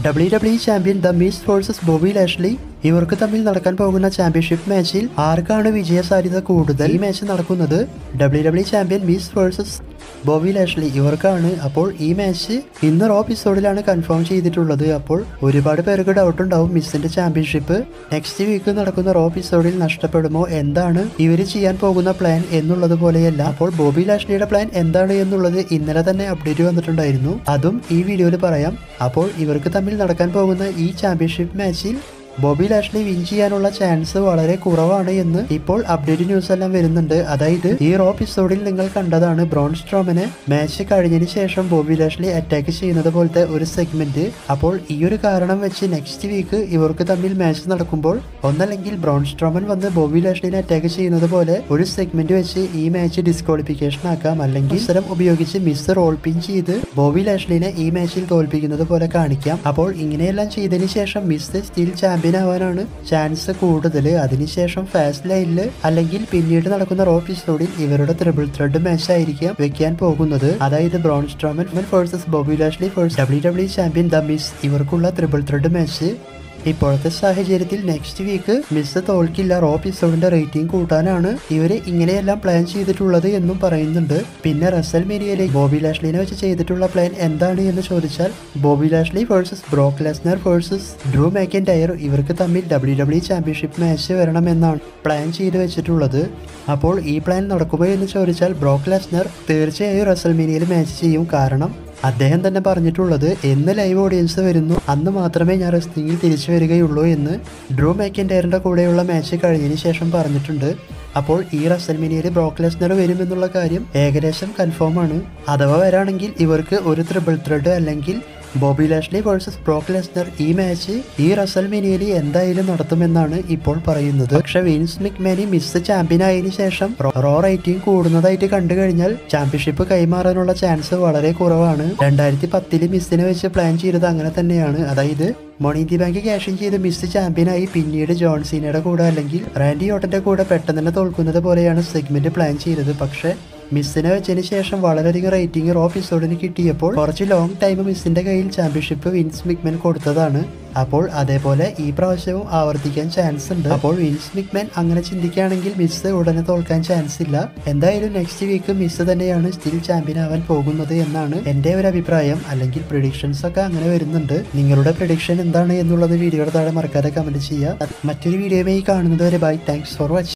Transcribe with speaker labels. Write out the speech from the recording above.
Speaker 1: W W champion the Miz versus Bobby Lashley ഇവർക്ക് തമ്മിൽ നടക്കാൻ പോകുന്ന ചാമ്പ്യൻഷിപ്പ് മാച്ചിൽ ആർക്കാണ് വിജയ സാധ്യത കൂടുതൽ ഈ മാച്ച് നടക്കുന്നത് W W champion Miz versus Bobby Lashley ഇവർക്കാണ് അപ്പോൾ ഈ മാച്ച് ഇന്ന് റോ എപ്പിസോഡിലാണ് കൺഫേം ചെയ്തിട്ടുള്ളത് അപ്പോൾ ഒരുപാട് പേർക്ക് ഡൗട്ട് ഉണ്ടാവും മിസ്സിന്റെ ചാമ്പ്യൻഷിപ്പ് നെക്സ്റ്റ് വീക്ക് നടക്കുന്ന റോ എപ്പിസോഡിൽ നഷ്ടപ്പെടുമോ എന്താണ് ഇവർ ചെയ്യാൻ പോകുന്ന പ്ലാൻ എന്നുള്ളത് പോലെയല്ല അപ്പോൾ ബോബി ലാഷ്ലിയുടെ പ്ലാൻ എന്താണ് എന്നുള്ളത് ഇന്നലെ തന്നെ അപ്ഡേറ്റ് വന്നിട്ടുണ്ടായിരുന്നു അതും ഈ വീഡിയോയിൽ പറയാം അപ്പോൾ ഇവർക്ക് തമ്മിൽ നടക്കാൻ പോകുന്ന ഈ ചാമ്പ്യൻഷിപ്പ് മാച്ചിൽ ബോബി ലാഷ്ലി വിൻ ചെയ്യാനുള്ള ചാൻസ് വളരെ കുറവാണ് എന്ന് ഇപ്പോൾ അപ്ഡേറ്റ് ന്യൂസ് എല്ലാം വരുന്നുണ്ട് അതായത് ഈ റോ എപ്പിസോഡിൽ നിങ്ങൾ കണ്ടതാണ് ബ്രോൺ സ്ട്രോമിനെ മാച്ച് കഴിഞ്ഞതിന് ശേഷം ബോബി ലാഷ്ലി അറ്റാക്ക് ചെയ്യുന്നത് പോലത്തെ ഒരു സെഗ്മെന്റ് അപ്പോൾ ഈ ഒരു കാരണം വെച്ച് നെക്സ്റ്റ് വീക്ക് ഇവർക്ക് തമ്മിൽ മാച്ച് നടക്കുമ്പോൾ ഒന്നല്ലെങ്കിൽ ബ്രോൺ സ്ട്രോമൻ വന്ന് ബോബി ലാഷ്ലിനെ അറ്റാക്ക് ചെയ്യുന്നത് പോലെ ഒരു സെഗ്മെന്റ് വെച്ച് ഈ മാച്ച് ഡിസ്ക്വാളിഫിക്കേഷൻ ആക്കാം അല്ലെങ്കിൽ അവസരം ഉപയോഗിച്ച് മിസ് റോൾ പിൻ ചെയ്ത് ബോബി ലാഷ്ലിനെ ഈ മാച്ചിൽ തോൽപ്പിക്കുന്നത് പോലെ കാണിക്കാം അപ്പോൾ ഇങ്ങനെയെല്ലാം ചെയ്തതിന് ശേഷം മിസ് സ്റ്റിൽ ചാമ്പ്യൻ ആവാനാണ് ചാൻസ് കൂടുതൽ അതിനുശേഷം ഫാസ്റ്റ് ലൈനിൽ അല്ലെങ്കിൽ പിന്നീട് നടക്കുന്ന റോ എപ്പിസോഡിൽ ഇവരുടെ ത്രിബിൾ ത്രെഡ് മാച്ച് ആയിരിക്കാം വെക്കാൻ പോകുന്നത് അതായത് Braun Strowman versus Bobby Lashley versus W W champion the Miz ഇവർക്കുള്ള ത്രിബിൾ ത്രെഡ് മാച്ച് ഇപ്പോഴത്തെ സാഹചര്യത്തിൽ നെക്സ്റ്റ് വീക്ക് മിസ് തോൽക്കില്ല റോ എപ്പിസോഡിന്റെ റേറ്റിംഗ് കൂട്ടാനാണ് ഇവര് ഇങ്ങനെയെല്ലാം പ്ലാൻ ചെയ്തിട്ടുള്ളത് എന്നും പറയുന്നുണ്ട് പിന്നെ റസൽ മീരിയയിലെ ബോബി ലാഷ്ലിനെ വെച്ച് ചെയ്തിട്ടുള്ള പ്ലാൻ എന്താണ് എന്ന് ചോദിച്ചാൽ Bobby Lashley versus Brock Lesnar versus Drew McIntyre ഇവർക്ക് തമ്മിൽ ഡബ്ല്യു ഡബ്ല്യു ചാമ്പ്യൻഷിപ്പ് മാച്ച് വരണമെന്നാണ് പ്ലാൻ ചെയ്ത് വെച്ചിട്ടുള്ളത് അപ്പോൾ ഈ പ്ലാൻ നടക്കുമോ എന്ന് ചോദിച്ചാൽ ബ്രോക്ക് ലെസ്നർ തീർച്ചയായും റസൽ മീനിയയിൽ മാച്ച് ചെയ്യും കാരണം അദ്ദേഹം തന്നെ പറഞ്ഞിട്ടുള്ളത് എന്ന് ലൈവ് ഓഡിയൻസ് വരുന്നു അന്ന് മാത്രമേ ഞാൻ റെസ്ലിംഗിൽ തിരിച്ചു വരികയുള്ളൂ എന്ന് ഡ്രൂ മാക്കിൻഡയറിന്റെ കൂടെയുള്ള മാച്ച് കഴിഞ്ഞതിന് ശേഷം പറഞ്ഞിട്ടുണ്ട് അപ്പോൾ ഈ റസൽമിനിയിൽ ബ്രോക്ക് ലെസ്നർ വരുമെന്നുള്ള കാര്യം ഏകദേശം കൺഫേം ആണ് അഥവാ വരാണെങ്കിൽ ഇവർക്ക് ഒരു ത്രിബിൾ ത്രെഡ് അല്ലെങ്കിൽ Bobby Lashley versus Brock Lesnar ഈ മാച്ച് ഈ റസൽ മിനിയലി എന്തായാലും നടത്തുമെന്നാണ് ഇപ്പോൾ പറയുന്നത് പക്ഷെ വിൻസ് മിക്മാനി മിസ് ചാമ്പ്യൻ ആയതിനു ശേഷം റോ- റോ റേറ്റിംഗ് കൂടുന്നതായിട്ട് കണ്ടു കഴിഞ്ഞാൽ ചാമ്പ്യൻഷിപ്പ് കൈമാറാനുള്ള ചാൻസ് വളരെ കുറവാണ് രണ്ടായിരത്തി പത്തില് മിസ്സിനെ വെച്ച് പ്ലാൻ ചെയ്തത് അങ്ങനെ തന്നെയാണ് അതായത് മണി ദി ബാങ്ക് ക്യാഷിൻ ചെയ്ത് മിസ് ചാമ്പ്യനായി പിന്നീട് ജോൺസീനയുടെ കൂടെ അല്ലെങ്കിൽ റാൻഡി ഓട്ടന്റെ കൂടെ പെട്ടെന്ന് തന്നെ തോൽക്കുന്നത് പോലെയാണ് സെഗ്മെന്റ് പ്ലാൻ ചെയ്തത് പക്ഷേ മിസ്സിനെ വെച്ചതിന് ശേഷം വളരെയധികം റേറ്റിംഗ് റോ എപ്പിസോഡിന് കിട്ടിയപ്പോൾ കുറച്ച് ലോങ് ടൈം മിസ്സിന്റെ കയ്യിൽ ചാമ്പ്യൻഷിപ്പ് വിൻസ് മിക്മൻ കൊടുത്തതാണ് അപ്പോൾ അതേപോലെ ഈ പ്രാവശ്യവും ആവർത്തിക്കാൻ ചാൻസ് ഉണ്ട് അപ്പോൾ വിൻസ് മിക്മാൻ അങ്ങനെ ചിന്തിക്കുകയാണെങ്കിൽ മിസ് ഉടനെ തോൽക്കാൻ ചാൻസ് ഇല്ല എന്തായാലും നെക്സ്റ്റ് വീക്ക് മിസ് തന്നെയാണ് സ്റ്റിൽ ചാമ്പ്യൻ ആവാൻ പോകുന്നത് എന്നാണ് എന്റെ ഒരു അഭിപ്രായം അല്ലെങ്കിൽ പ്രിഡിക്ഷൻസ് ഒക്കെ അങ്ങനെ വരുന്നുണ്ട് നിങ്ങളുടെ പ്രിഡിക്ഷൻ എന്താണ് എന്നുള്ളത് വീഡിയോയുടെ താഴെ മറക്കാതെ കമന്റ് ചെയ്യുക മറ്റൊരു വീഡിയോയുമായി കാണുന്നത് വരെ ബൈ താങ്ക്സ് ഫോർ വാച്ചിങ്